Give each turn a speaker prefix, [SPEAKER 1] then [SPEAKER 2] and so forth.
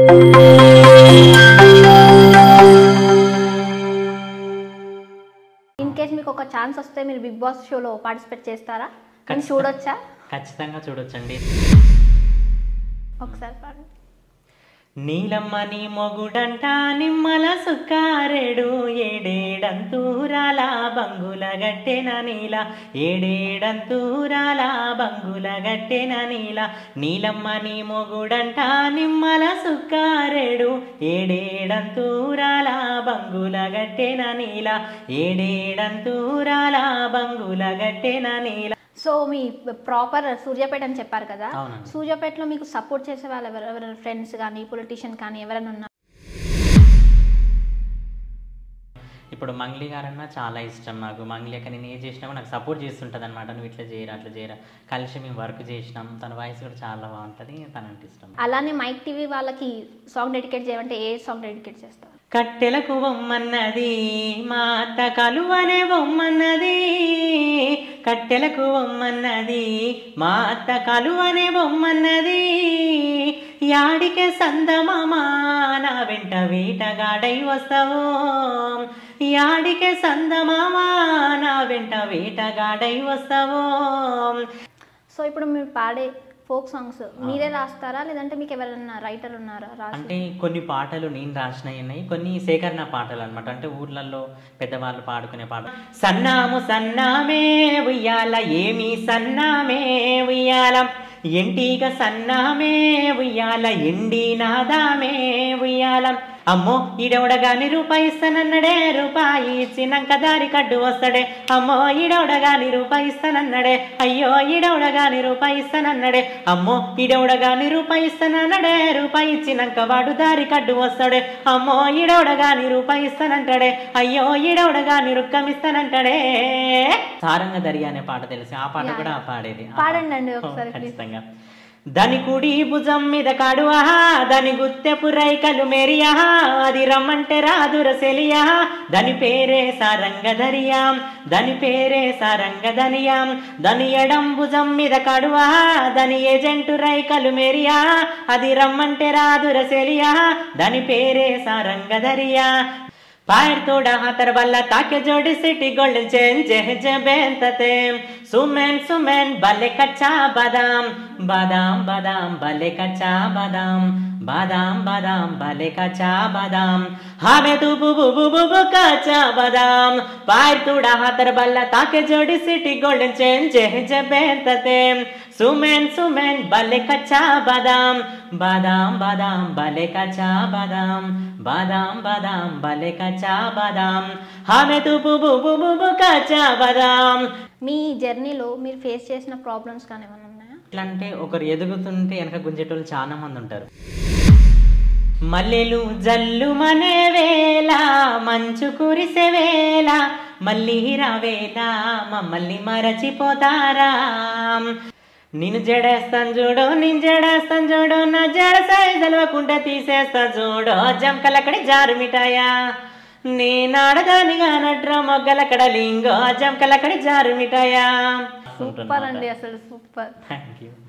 [SPEAKER 1] In case మీకు ఒక chance వస్తే మీరు బిగ్ బాస్ షోలో పార్టిసిపేట్ చేస్తారా కానీ చూడొచ్చా
[SPEAKER 2] ఖచ్చితంగా చూడొచ్చండి
[SPEAKER 1] ఒకసారి పాడండి
[SPEAKER 2] నీలమ్మ నీ మొగుడంట నిమ్మల సుక్కారెడు ఏడేడంతూరాల బంగుల గట్టెన నీల ఏడేడంతూరాల బంగుల గట్టెన నీల నీలమ్మ నీ మొగుడంట నిమ్మల సుక్కారెడు ఏడేడంతూరాల బంగుల గట్టెన నీల ఏడేడంతూరాల బంగుల గట్టెన నీల
[SPEAKER 1] సో మీ ప్రాపర్ సూర్యాపేట అని చెప్పారు కదా
[SPEAKER 2] అవునండి.
[SPEAKER 1] సూర్యాపేటలో మీకు సపోర్ట్ చేసే వాళ్ళు ఎవరు ఎవరైనా ఫ్రెండ్స్ కానీ పొలిటీషియన్ కానీ ఎవరైనా ఉన్నారు
[SPEAKER 2] ఇప్పుడు మంగ్లీ గారన్నా చాలా ఇష్టం నాకు మంగ్లీ అక్క నేను ఏ చేసినా కూడా నాకు సపోర్ట్ చేస్తుంటుంది అనమాట నువ్వు ఇట్లా చేయరా అట్లా చేయరా కలిసి మేము వర్క్ చేసినాం తన వాయిస్ కూడా చాలా బాగుంటుంది తనంటే ఇష్టం
[SPEAKER 1] అలానే మైక్ టీవీ వాళ్ళకి సాంగ్ డెడికేట్ చేయమంటే ఏ సాంగ్ డెడికేట్ చేస్తారు
[SPEAKER 2] కట్టెలకు బొమ్మన్నది మా అత్త కలువనే బొమ్మన్నది కట్టెలకు బొమ్మన్నది మా అత్త కలువనే బొమ్మన్నది యాడికే సందమామా నా వెంట వేటగాడై వస్తావు యాడికే సందమామా నా వెంట వేటగాడై వస్తావు
[SPEAKER 1] సో ఇప్పుడు మీరు పాడే ఫోక్ సాంగ్స్ మీరే రాస్తారా లేదంటే మీకు ఎవరైనా రైటర్ ఉన్నారా రాసి
[SPEAKER 2] అంటే కొన్ని పాటలు నేను రాసినవి ఉన్నాయి కొన్ని సేకరణ పాటలు అన్నమాట అంటే ఊర్లలో పెద్దవాళ్ళు పాడుకునే పాటలు సన్నాము సన్నామే ఉయ్యాల ఏమి సన్నామే ఉయ్యాల ఎంటిగా సన్నామే ఉయ్యాల ఎండి నాదామే ఉయ్యాల అమ్మో ఈడవడగాని రూపాయి ఇస్తానన్నడే రూపాయి ఇచ్చినాక దారి కడ్డు వస్తాడే అమ్మో ఈడవడగాని రూపాయి ఇస్తానన్నడే అయ్యో ఈడవడగాని రూపాయి ఇస్తానన్నడే అమ్మో ఈడవడగాని రూపాయి ఇస్తానన్నడే రూపాయి ఇచ్చినాక వాడు దారి కడ్డు వస్తాడే అమ్మో ఈడవడగాని రూపాయి ఇస్తానంటాడే అయ్యో ఈడవడగాని రుక్కం ఇస్తానంటాడే సారంగ దర్యా అనే పాట తెలిసి ఆ పాట కూడా పాడేది ఆ
[SPEAKER 1] పాడండి అండి
[SPEAKER 2] పాట.
[SPEAKER 1] ఒకసారి please.
[SPEAKER 2] ఖచ్చితంగా దాని కుడి భుజం మీద కాడువా దాని గుత్తెపు రైకలు మెరియా అది రమ్మంటే రాదుర సెలియా దాని పేరే సారంగధరియాం దాని పేరే సారంగధనియాం దాని ఎడం భుజం మీద కాడువా దాని ఏజెంటు రైకలు మెరియా అది రమ్మంటే రాదుర సెలియా దాని పేరే సారంగధరియా पायर तोड़ा हाथर वाला ताके जोड़ी सिटी गोल्डन चेन जेह जेबेन तते सुमेन सुमेन बाले कच्चा बादाम बादाम बादाम बाले कच्चा बादाम बादाम बादाम बाले कच्चा बादाम हमें तू बु बु बु बु बु कच्चा बादाम पायर तोड़ा हाथर वाला ताके जोड़ी सिटी गोल्डन चेन जेह जेबेन तते सुमेन सुमेन बाले कच्चा बादाम बादाम बादाम बाले कच्चा बादाम बादाम बादाम बाले कच्चा बादाम हमें तू बु बु बु बु बु कच्चा बादाम
[SPEAKER 1] మీ జర్నీలో మీరు ఫేస్ చేసిన ప్రాబ్లమ్స్ కానీ ఏమైనా ఉన్నాయా
[SPEAKER 2] ఎట్లా అంటే ఒకరు ఎదుగుతుంటే వెనక గుంజేటోళ్ళు చాలా మంది ఉంటారు మల్లెలు జల్లు మనే వేళ మంచు కురిసే వేళ మళ్ళీ రావేళ మమ్మల్ని మరచిపోతారా నేను జడేస్తాను చూడు నేను జడేస్తాను చూడు నా జడ సాయి తెలవకుండా తీసేస్తా చూడు జంకలక్కడి జారు మిఠాయా నేనాడదానిగా నట్ర మొగ్గలక్కడ లింగో జంకలక్కడి జారు మిఠాయా
[SPEAKER 1] సూపర్ అండి అసలు సూపర్
[SPEAKER 2] థ్యాంక్ యూ